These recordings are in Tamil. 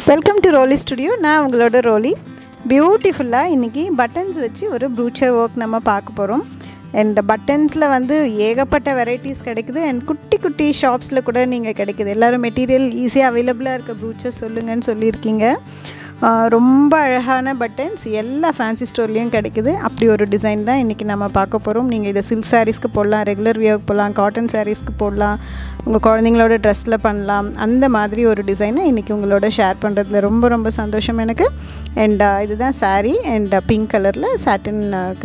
வெல்கம் டு ரோலி ஸ்டுடியோ நான் உங்களோட ரோலி பியூட்டிஃபுல்லாக இன்றைக்கி பட்டன்ஸ் வச்சு ஒரு ப்ரூச்சர் ஒர்க் நம்ம பார்க்க போகிறோம் அண்ட் பட்டன்ஸில் வந்து ஏகப்பட்ட வெரைட்டிஸ் கிடைக்குது அண்ட் குட்டி குட்டி ஷாப்ஸில் கூட நீங்கள் கிடைக்குது எல்லோரும் மெட்டீரியல் ஈஸியாக அவைலபிளாக இருக்க ப்ரூச்சர் சொல்லுங்கன்னு சொல்லியிருக்கீங்க ஆஹ் ரொம்ப அழகான பட்டன்ஸ் எல்லா ஃபேன்சி ஸ்டோர்லேயும் கிடைக்குது அப்படி ஒரு டிசைன் தான் இன்றைக்கி நம்ம பார்க்க போகிறோம் நீங்கள் இதை சில்க் சாரீஸ்க்கு போடலாம் ரெகுலர் வியர்க்கு போடலாம் காட்டன் சாரீஸ்க்கு போடலாம் உங்கள் குழந்தைங்களோட ட்ரெஸ்ஸில் பண்ணலாம் அந்த மாதிரி ஒரு டிசைனை இன்றைக்கி உங்களோட ஷேர் பண்ணுறதுல ரொம்ப ரொம்ப சந்தோஷம் எனக்கு அண்ட் இதுதான் saree அண்ட் பிங்க் கலரில் சாட்டின்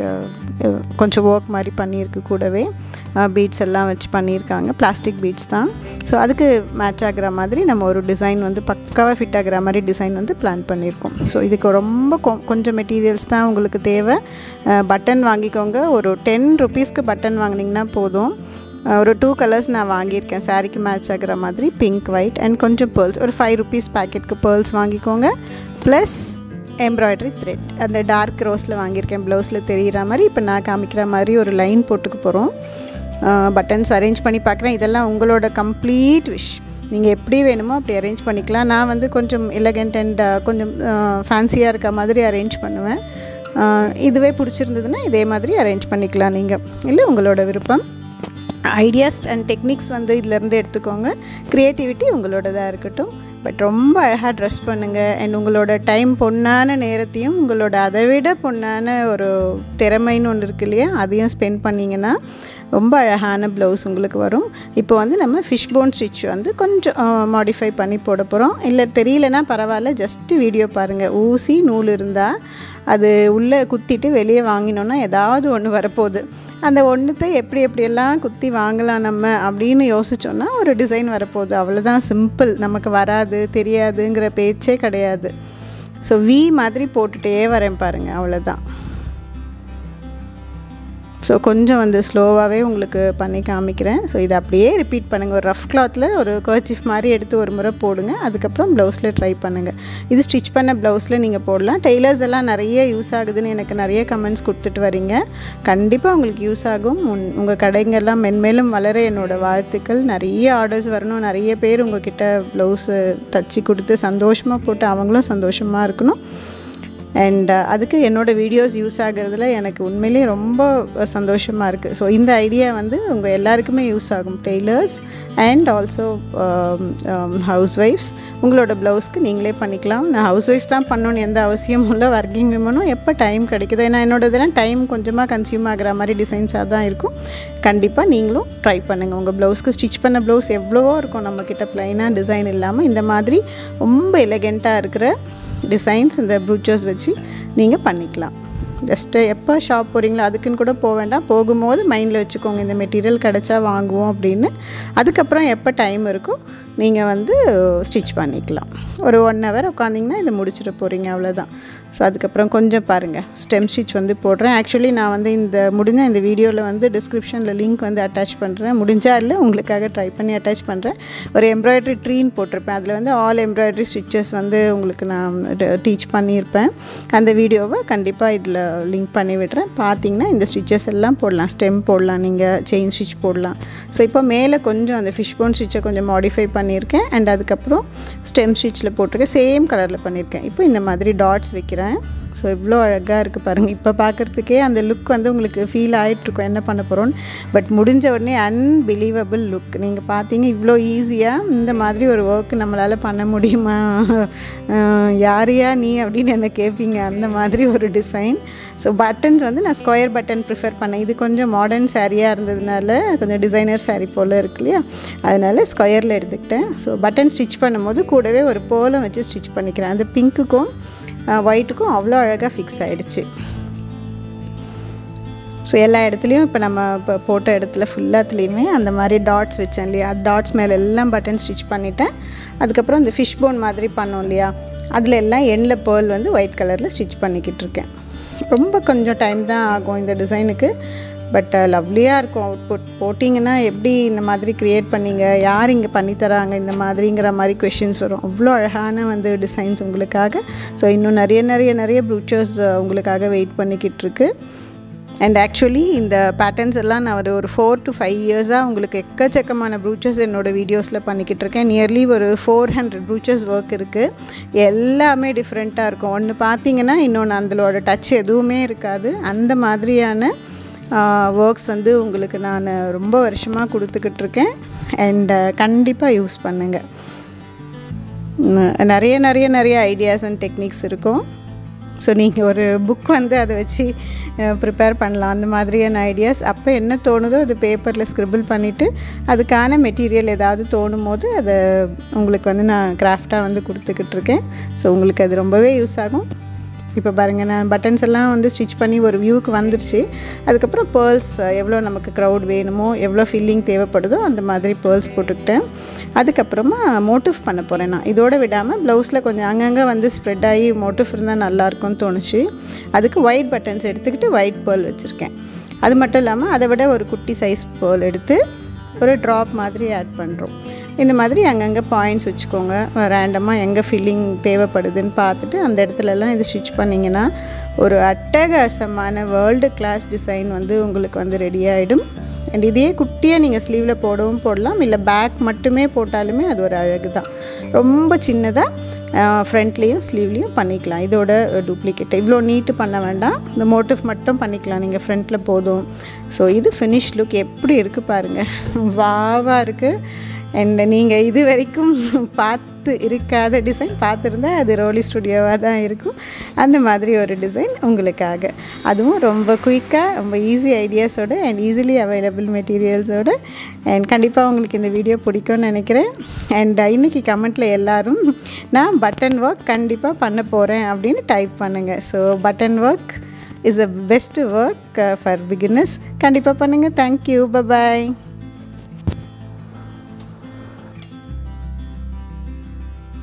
கொஞ்சம் ஒர்க் மாதிரி பண்ணியிருக்கு கூடவே பீட்ஸ் எல்லாம் வச்சு பண்ணியிருக்காங்க பிளாஸ்டிக் பீட்ஸ் தான் ஸோ அதுக்கு மேட்ச் ஆகிற மாதிரி நம்ம ஒரு டிசைன் வந்து பக்காவாக ஃபிட் ஆகிற மாதிரி டிசைன் வந்து பிளான் பண்ணியிருக்கோம் ஸோ இதுக்கு ரொம்ப கொ- கொஞ்சம் மெட்டீரியல்ஸ் தான் உங்களுக்கு தேவை பட்டன் வாங்கிக்கோங்க ஒரு டென் ருபீஸ்க்கு பட்டன் வாங்கினீங்கன்னா போதும் அஹ் ஒரு டூ கலர்ஸ் நான் வாங்கியிருக்கேன் சாரிக்கு மேட்ச் ஆகிற மாதிரி பிங்க் ஒயிட் அண்ட் கொஞ்சம் பேர்ல்ஸ் ஒரு ஃபைவ் ருபீஸ் பேக்கெட்டுக்கு பேர்ல்ஸ் வாங்கிக்கோங்க ப்ளஸ் எம்ப்ராய்டரி த்ரெட் அந்த டார்க் ரோஸில் வாங்கியிருக்கேன் ப்ளவுஸில் தெரிகிற மாதிரி இப்போ நான் காமிக்கிற மாதிரி ஒரு லைன் போட்டுக்க போகிறோம் பட்டன்ஸ் அரேஞ்ச் பண்ணி பார்க்குறேன் இதெல்லாம் உங்களோட கம்ப்ளீட் விஷ் நீங்கள் எப்படி வேணுமோ அப்படி அரேஞ்ச் பண்ணிக்கலாம் நான் வந்து கொஞ்சம் எலகண்ட் அண்ட் கொஞ்சம் ஃபேன்சியாக இருக்க மாதிரி அரேஞ்ச் பண்ணுவேன் அஹ் இதுவே பிடிச்சிருந்ததுன்னா இதே மாதிரி அரேஞ்ச் பண்ணிக்கலாம் நீங்கள் இல்லை உங்களோட விருப்பம் ஐடியாஸ் அண்ட் டெக்னிக்ஸ் வந்து இதிலேருந்து எடுத்துக்கோங்க க்ரியேட்டிவிட்டி உங்களோடதாக இருக்கட்டும் பட் ரொம்ப அழகாக ட்ரெஸ் பண்ணுங்கள் அண்ட் உங்களோட டைம் பொண்ணான நேரத்தையும் உங்களோட அதை விட பொண்ணான ஒரு திறமைன்னு ஒன்று இருக்கு இல்லையா அதையும் ஸ்பெண்ட் பண்ணிங்கன்னா ரொம்ப அழகான ப்ளவுஸ் உங்களுக்கு வரும் இப்போ வந்து நம்ம ஃபிஷ் போன் ஸ்டிச் வந்து கொஞ்சம் மாடிஃபை பண்ணி போட போகிறோம் இல்லை தெரியலனா பரவாயில்ல ஜஸ்ட்டு வீடியோ பாருங்கள் ஊசி நூல் இருந்தால் அது உள்ளே குத்திட்டு வெளியே வாங்கினோன்னா ஏதாவது ஒன்று வரப்போகுது அந்த ஒன்றுத்தை எப்படி எப்படியெல்லாம் குத்தி வாங்கலாம் நம்ம அப்படின்னு யோசிச்சோன்னா ஒரு டிசைன் வரப்போகுது அவ்வளோதான் சிம்பிள் நமக்கு வராது தெரியாதுங்கிற பேச்சே கிடையாது ஸோ வி மாதிரி போட்டுகிட்டே வரேன் பாருங்கள் அவ்வளோதான் ஸோ கொஞ்சம் வந்து ஸ்லோவாகவே உங்களுக்கு பண்ணி காமிக்கிறேன் ஸோ இதை அப்படியே ரிப்பீட் பண்ணுங்கள் ஒரு ரஃப் கிளாத்தில் ஒரு கர்ச்சிஃப் மாதிரி எடுத்து ஒரு முறை போடுங்க அதுக்கப்புறம் ப்ளவுஸில் ட்ரை பண்ணுங்கள் இது ஸ்டிச் பண்ண ப்ளவுஸில் நீங்கள் போடலாம் டெய்லர்ஸ் எல்லாம் நிறைய யூஸ் ஆகுதுன்னு எனக்கு நிறைய கமெண்ட்ஸ் கொடுத்துட்டு வரீங்க கண்டிப்பாக உங்களுக்கு யூஸ் ஆகும் உன் உங்கள் கடைங்கெல்லாம் மென்மேலும் வளர என்னோட வாழ்த்துக்கள் நிறைய ஆர்டர்ஸ் வரணும் நிறைய பேர் உங்ககிட்ட ப்ளவுஸு தச்சு கொடுத்து சந்தோஷமாக போட்டு அவங்களும் சந்தோஷமாக இருக்கணும் அண்ட் அதுக்கு என்னோடய வீடியோஸ் யூஸ் ஆகிறதுல எனக்கு உண்மையிலேயே ரொம்ப சந்தோஷமாக இருக்குது ஸோ இந்த ஐடியா வந்து உங்கள் எல்லாருக்குமே யூஸ் ஆகும் டெய்லர்ஸ் அண்ட் ஆல்சோ ஹவுஸ் ஒய்ஃப்ஸ் உங்களோட ப்ளவுஸ்க்கு நீங்களே பண்ணிக்கலாம் நான் ஹவுஸ் ஒய்ஃப்ஸ் தான் பண்ணணும்னு எந்த அவசியமும் இல்லை ஒர்க்கிங் விமனும் எப்போ டைம் கிடைக்குதோ ஏன்னா என்னோட இதெல்லாம் டைம் கொஞ்சமாக கன்சியூம் ஆகிற மாதிரி டிசைன்ஸாக தான் இருக்கும் கண்டிப்பாக நீங்களும் ட்ரை பண்ணுங்கள் உங்கள் ப்ளவுஸ்க்கு ஸ்டிச் பண்ண ப்ளவுஸ் எவ்வளவோ இருக்கும் நம்மக்கிட்ட ப்ளைனாக டிசைன் இல்லாமல் இந்த மாதிரி ரொம்ப எலகெண்ட்டாக இருக்கிற டிசைன்ஸ் இந்த ப்ரூச்சர்ஸ் வச்சு நீங்கள் பண்ணிக்கலாம் ஜஸ்ட்டு எப்போ ஷாப் போகிறீங்களோ அதுக்குன்னு கூட போக வேண்டாம் போகும்போது மைண்டில் வச்சுக்கோங்க இந்த மெட்டீரியல் கிடச்சா வாங்குவோம் அப்படின்னு அதுக்கப்புறம் எப்போ டைம் இருக்கோ நீங்கள் வந்து ஸ்டிச் பண்ணிக்கலாம் ஒரு ஒன் ஹவர் உட்காந்திங்கன்னா இதை முடிச்சிட போகிறீங்க அவ்வளோதான் ஸோ அதுக்கப்புறம் கொஞ்சம் பாருங்கள் ஸ்டெம் ஸ்டிச் வந்து போடுறேன் ஆக்சுவலி நான் வந்து இந்த முடிஞ்ச இந்த வீடியோவில் வந்து டிஸ்கிரிப்ஷனில் லிங்க் வந்து அட்டாச் பண்ணுறேன் முடிஞ்சா இல்லை உங்களுக்காக ட்ரை பண்ணி அட்டாச் பண்ணுறேன் ஒரு எம்ப்ராய்டரி ட்ரீன் போட்டிருப்பேன் அதில் வந்து ஆல் எம்ப்ராய்டரி ஸ்டிச்சஸ் வந்து உங்களுக்கு நான் டீச் பண்ணியிருப்பேன் அந்த வீடியோவை கண்டிப்பாக இதில் லிங்க் பண்ணி விடுறேன் பார்த்தீங்கன்னா இந்த ஸ்டிச்சஸ் எல்லாம் போடலாம் ஸ்டெம் போடலாம் நீங்கள் செயின் ஸ்டிச் போடலாம் ஸோ இப்போ மேலே கொஞ்சம் அந்த ஃபிஷ் போன் ஸ்டிச்சை கொஞ்சம் மாடிஃபை பண்ணியிருக்கேன் அண்ட் அதுக்கப்புறம் ஸ்டெம் ஸ்டிச்சில் போட்டிருக்கேன் சேம் கலரில் பண்ணியிருக்கேன் இப்போ இந்த மாதிரி டாட்ஸ் வைக்கிறேன் ஸோ இவ்வளோ அழகாக இருக்குது பாருங்கள் இப்போ பார்க்குறதுக்கே அந்த லுக் வந்து உங்களுக்கு ஃபீல் ஆகிட்ருக்கும் என்ன பண்ண போகிறோன்னு பட் முடிஞ்ச உடனே அன்பிலீவபிள் லுக் நீங்கள் பார்த்தீங்க இவ்வளோ ஈஸியாக இந்த மாதிரி ஒரு ஒர்க் நம்மளால் பண்ண முடியுமா அஹ் யாரையா நீ அப்படின்னு என்ன கேட்பீங்க அந்த மாதிரி ஒரு டிசைன் ஸோ பட்டன்ஸ் வந்து நான் ஸ்கொயர் பட்டன் ப்ரிஃபர் பண்ணேன் இது கொஞ்சம் மாடர்ன் சாரியாக இருந்ததுனால கொஞ்சம் டிசைனர் saree போல் இருக்கு இல்லையா அதனால ஸ்கொயரில் எடுத்துக்கிட்டேன் ஸோ பட்டன் ஸ்டிச் பண்ணும்போது கூடவே ஒரு போலம் வச்சு ஸ்டிச் பண்ணிக்கிறேன் அந்த பிங்க்குக்கும் ஒயிட்டுக்கும் அவ்வளோ அழகாக ஃபிக்ஸ் ஆகிடுச்சு ஸோ எல்லா இடத்துலையும் இப்போ நம்ம இப்போ போட்ட இடத்துல ஃபுல்லாத்துலேயுமே அந்த மாதிரி டாட்ஸ் வச்சேன் இல்லையா டாட்ஸ் மேலே எல்லாம் பட்டன் ஸ்டிச் பண்ணிட்டேன் அதுக்கப்புறம் இந்த ஃபிஷ் போன் மாதிரி பண்ணோம் இல்லையா அதில் எல்லாம் எண்ணில் பேர்ல் வந்து ஒயிட் கலரில் ஸ்டிச் பண்ணிக்கிட்டு இருக்கேன் ரொம்ப கொஞ்சம் டைம் தான் ஆகும் இந்த டிசைனுக்கு பட் லவ்லியாக இருக்கும் அவுட்புட் போட்டிங்கன்னா எப்படி இந்த மாதிரி க்ரியேட் பண்ணீங்க யார் இங்கே பண்ணித்தராங்க இந்த மாதிரிங்கிற மாதிரி கொஷின்ஸ் வரும் அவ்வளோ அழகான வந்து டிசைன்ஸ் உங்களுக்காக ஸோ இன்னும் நிறைய நிறைய நிறைய ப்ரூச்சர்ஸ் உங்களுக்காக வெயிட் பண்ணிக்கிட்டு இருக்கு அண்ட் ஆக்சுவலி இந்த பேட்டர்ன்ஸ் எல்லாம் நான் ஒரு ஒரு ஃபோர் டு ஃபைவ் இயர்ஸாக உங்களுக்கு எக்கச்சக்கமான ப்ரூச்சர்ஸ் என்னோடய வீடியோஸில் பண்ணிக்கிட்டு இருக்கேன் நியர்லி ஒரு ஃபோர் ஹண்ட்ரட் ப்ரூச்சர்ஸ் ஒர்க் இருக்குது எல்லாமே டிஃப்ரெண்ட்டாக இருக்கும் ஒன்று பார்த்தீங்கன்னா இன்னொன்று அதோட டச் எதுவுமே இருக்காது அந்த மாதிரியான ஒர்க்ஸ் வந்து உங்களுக்கு நான் ரொம்ப வருஷமாக கொடுத்துக்கிட்டு இருக்கேன் அண்ட் கண்டிப்பாக யூஸ் பண்ணுங்கள் நிறைய நிறைய நிறைய ஐடியாஸ் அண்ட் டெக்னிக்ஸ் இருக்கும் ஸோ நீங்கள் ஒரு புக் வந்து அதை வச்சு ப்ரிப்பேர் பண்ணலாம் அந்த மாதிரியான ஐடியாஸ் அப்போ என்ன தோணுதோ அது பேப்பரில் ஸ்க்ரிபிள் பண்ணிவிட்டு அதுக்கான மெட்டீரியல் ஏதாவது தோணும் போது அதை உங்களுக்கு வந்து நான் கிராஃப்டாக வந்து கொடுத்துக்கிட்டு இருக்கேன் ஸோ உங்களுக்கு அது ரொம்பவே யூஸ் ஆகும் இப்போ பாருங்கள் நான் பட்டன்ஸ் எல்லாம் வந்து ஸ்டிச் பண்ணி ஒரு வியூவுக்கு வந்துருச்சு அதுக்கப்புறம் பேர்ல்ஸ் எவ்வளோ நமக்கு க்ரௌட் வேணுமோ எவ்வளோ ஃபில்லிங் தேவைப்படுதோ அந்த மாதிரி பேர்ல்ஸ் போட்டுக்கிட்டேன் அதுக்கப்புறமா மோட்டிவ் பண்ண போகிறேன் நான் இதோட விடாமல் ப்ளவுஸில் கொஞ்சம் அங்கங்கே வந்து ஸ்ப்ரெட் ஆகி மோட்டிவ் இருந்தால் நல்லாயிருக்கும்னு தோணுச்சு அதுக்கு ஒயிட் பட்டன்ஸ் எடுத்துக்கிட்டு ஒயிட் பேர்ல் வச்சுருக்கேன் அது மட்டும் இல்லாமல் அதை விட ஒரு குட்டி சைஸ் பேர்ல் எடுத்து ஒரு ட்ராப் மாதிரி ஆட் பண்ணுறோம் இந்த மாதிரி அங்கங்கே பாயிண்ட்ஸ் வச்சுக்கோங்க ரேண்டமாக எங்கே ஃபில்லிங் தேவைப்படுதுன்னு பார்த்துட்டு அந்த இடத்துலலாம் இது ஸ்டிச் பண்ணிங்கன்னா ஒரு அட்டகாசமான வேர்ல்டு கிளாஸ் டிசைன் வந்து உங்களுக்கு வந்து ரெடி ஆகிடும் அண்ட் இதே குட்டியாக நீங்கள் ஸ்லீவில் போடவும் போடலாம் இல்லை பேக் மட்டுமே போட்டாலுமே அது ஒரு அழகு தான் ரொம்ப சின்னதாக ஃப்ரண்ட்லேயும் ஸ்லீவ்லேயும் பண்ணிக்கலாம் இதோட டூப்ளிகேட் இவ்வளோ நீட்டு பண்ண வேண்டாம் இந்த மோட்டிவ் மட்டும் பண்ணிக்கலாம் நீங்கள் ஃப்ரண்ட்டில் போதும் ஸோ இது ஃபினிஷ் லுக் எப்படி இருக்குது பாருங்கள் வாவாக இருக்குது அண்ட் நீங்கள் இது வரைக்கும் பார்த்து இருக்காத டிசைன் பார்த்துருந்தா அது ரோலி ஸ்டுடியோவாக தான் இருக்கும் அந்த மாதிரி ஒரு டிசைன் உங்களுக்காக அதுவும் ரொம்ப குயிக்காக ரொம்ப ஈஸி ஐடியாஸோடு அண்ட் ஈஸிலி அவைலபிள் மெட்டீரியல்ஸோடு அண்ட் கண்டிப்பாக உங்களுக்கு இந்த வீடியோ பிடிக்கும்னு நினைக்கிறேன் அண்ட் இன்றைக்கி கமெண்ட்டில் எல்லோரும் நான் பட்டன் ஒர்க் கண்டிப்பாக பண்ண போகிறேன் அப்படின்னு டைப் பண்ணுங்கள் so button work is the best work for beginners கண்டிப்பாக பண்ணுங்கள் தேங்க்யூ பபாய்